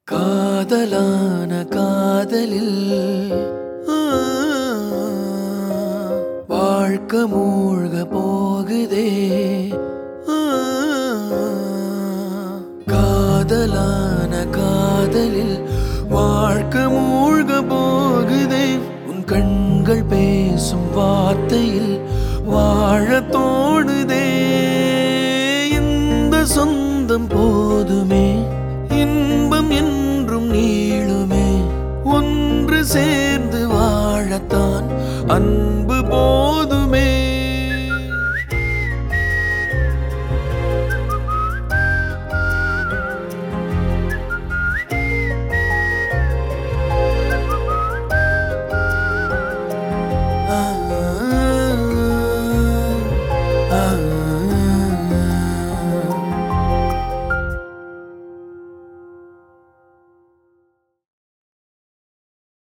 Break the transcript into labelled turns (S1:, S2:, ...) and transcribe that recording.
S1: காதலான காதலில் ஆ, வாழ்க்கை மூழ்க போகுதே ஆ, காதலான காதலில் வாழ்க்கை மூழ்க